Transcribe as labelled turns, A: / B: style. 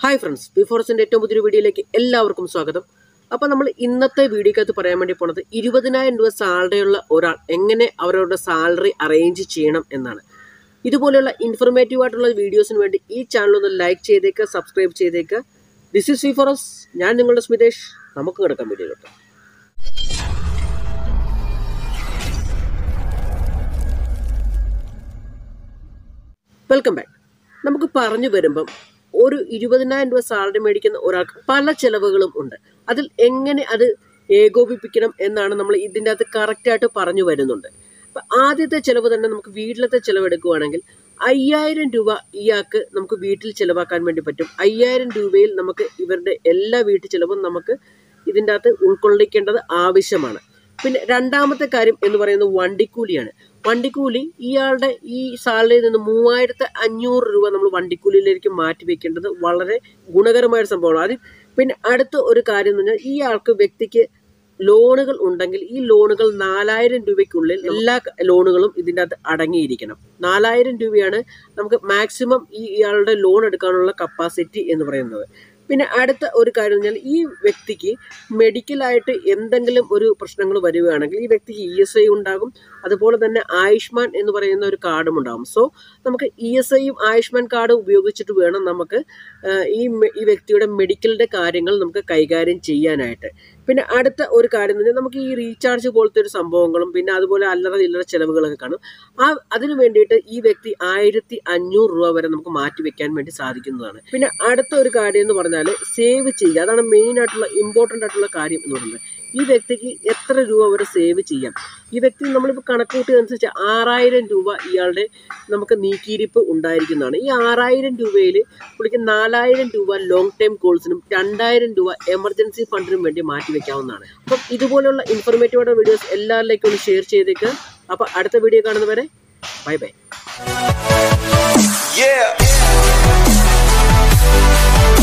A: Hi friends ബിഫോർസിന്റെ ഏറ്റവും പുതിയൊരു വീഡിയോയിലേക്ക് എല്ലാവർക്കും സ്വാഗതം അപ്പോൾ നമ്മൾ ഇന്നത്തെ വീഡിയോക്കകത്ത് പറയാൻ വേണ്ടി പോണത് ഇരുപതിനായിരം രൂപ സാലറിയുള്ള ഒരാൾ എങ്ങനെ അവരവരുടെ സാലറി അറേഞ്ച് ചെയ്യണം എന്നാണ് ഇതുപോലെയുള്ള ഇൻഫർമേറ്റീവ് ആയിട്ടുള്ള വീഡിയോസിന് വേണ്ടി ഈ ചാനൽ ഒന്ന് ലൈക്ക് ചെയ്തേക്കുക സബ്സ്ക്രൈബ് ചെയ്തേക്കുക ദിസ് ഇസ് വിഫോറസ് ഞാൻ നിങ്ങളുടെ സ്മിതേഷ് നമുക്ക് കിടക്കാൻ വീഡിയോയിലോട്ട് വെൽക്കം ബാക്ക് നമുക്ക് പറഞ്ഞു വരുമ്പം ഒരു ഇരുപതിനായിരം രൂപ സാലറി മേടിക്കുന്ന ഒരാൾക്ക് പല ചെലവുകളും ഉണ്ട് അതിൽ എങ്ങനെ അത് ഏകോപിപ്പിക്കണം എന്നാണ് നമ്മൾ ഇതിൻ്റെ അകത്ത് കറക്റ്റായിട്ട് പറഞ്ഞു വരുന്നുണ്ട് അപ്പം ആദ്യത്തെ ചിലവ് തന്നെ നമുക്ക് വീട്ടിലത്തെ ചിലവ് എടുക്കുകയാണെങ്കിൽ അയ്യായിരം രൂപ ഇയാൾക്ക് നമുക്ക് വീട്ടിൽ ചിലവാക്കാൻ വേണ്ടി പറ്റും അയ്യായിരം രൂപയിൽ നമുക്ക് ഇവരുടെ എല്ലാ വീട്ടു ചിലവും നമുക്ക് ഇതിൻ്റെ അകത്ത് ഉൾക്കൊള്ളിക്കേണ്ടത് ആവശ്യമാണ് പിന്നെ രണ്ടാമത്തെ കാര്യം എന്ന് പറയുന്നത് വണ്ടിക്കൂലിയാണ് വണ്ടിക്കൂലി ഇയാളുടെ ഈ സാലറിയിൽ നിന്ന് മൂവായിരത്തി അഞ്ഞൂറ് രൂപ നമ്മൾ വണ്ടിക്കൂലിയിലേക്ക് മാറ്റി വെക്കേണ്ടത് വളരെ ഗുണകരമായ ഒരു സംഭവമാണ് അത് പിന്നെ അടുത്ത ഒരു കാര്യം എന്ന് പറഞ്ഞാൽ ഈ ആൾക്ക് വ്യക്തിക്ക് ലോണുകൾ ഉണ്ടെങ്കിൽ ഈ ലോണുകൾ നാലായിരം രൂപയ്ക്കുള്ളിൽ എല്ലാ ലോണുകളും ഇതിൻ്റെ അകത്ത് അടങ്ങിയിരിക്കണം നാലായിരം രൂപയാണ് നമുക്ക് മാക്സിമം ഈ ഇയാളുടെ ലോൺ എടുക്കാനുള്ള കപ്പാസിറ്റി എന്ന് പറയുന്നത് പിന്നെ അടുത്ത ഒരു കാര്യം എന്ന് പറഞ്ഞാൽ ഈ വ്യക്തിക്ക് മെഡിക്കലായിട്ട് എന്തെങ്കിലും ഒരു പ്രശ്നങ്ങൾ വരികയാണെങ്കിൽ ഈ വ്യക്തിക്ക് ഇ എസ് ഐ ഉണ്ടാകും അതുപോലെ തന്നെ ആയുഷ്മാൻ എന്ന് പറയുന്ന ഒരു കാർഡും ഉണ്ടാകും സോ നമുക്ക് ഇ എസ് ഐയും ആയുഷ്മാൻ കാർഡും ഉപയോഗിച്ചിട്ട് വേണം നമുക്ക് ഈ ഈ വ്യക്തിയുടെ മെഡിക്കലിൻ്റെ കാര്യങ്ങൾ നമുക്ക് കൈകാര്യം ചെയ്യാനായിട്ട് പിന്നെ അടുത്ത ഒരു കാര്യം എന്ന് പറഞ്ഞാൽ നമുക്ക് ഈ റീചാർജ് പോലത്തെ ഒരു സംഭവങ്ങളും പിന്നെ അതുപോലെ അല്ലറ ചില്ലറ ചിലവുകളൊക്കെ കാണും ആ അതിനു വേണ്ടിയിട്ട് ഈ വ്യക്തി ആയിരത്തി അഞ്ഞൂറ് രൂപ വരെ നമുക്ക് മാറ്റി വെക്കാൻ വേണ്ടി സാധിക്കുന്നതാണ് പിന്നെ അടുത്ത ഒരു കാര്യം എന്ന് പറഞ്ഞാൽ സേവ് ചെയ്യുക അതാണ് മെയിൻ ആയിട്ടുള്ള ഇമ്പോർട്ടൻ്റ് ആയിട്ടുള്ള കാര്യം എന്ന് പറയുന്നത് ഈ വ്യക്തിക്ക് എത്ര രൂപ വരെ സേവ് ചെയ്യാം ഈ വ്യക്തി നമ്മളിപ്പോൾ കണക്ക് കൂട്ടിയതനുസരിച്ച് ആറായിരം രൂപ ഇയാളുടെ നമുക്ക് നീക്കിയിരിപ്പ് ഉണ്ടായിരിക്കുന്നതാണ് ഈ ആറായിരം രൂപയിൽ പുള്ളിക്ക് നാലായിരം രൂപ ലോങ് ടൈം കോൾസിനും രണ്ടായിരം രൂപ എമർജൻസി ഫണ്ടിനും വേണ്ടി മാറ്റി വെക്കാവുന്നതാണ് അപ്പം ഇതുപോലുള്ള ഇൻഫോർമേറ്റീവ് ആയിട്ടുള്ള വീഡിയോസ് എല്ലാവരിലേക്കും ഒന്ന് ഷെയർ ചെയ്തേക്കുക അപ്പോൾ അടുത്ത വീഡിയോ കാണുന്നവരെ ബൈ ബൈ
B: Yeah.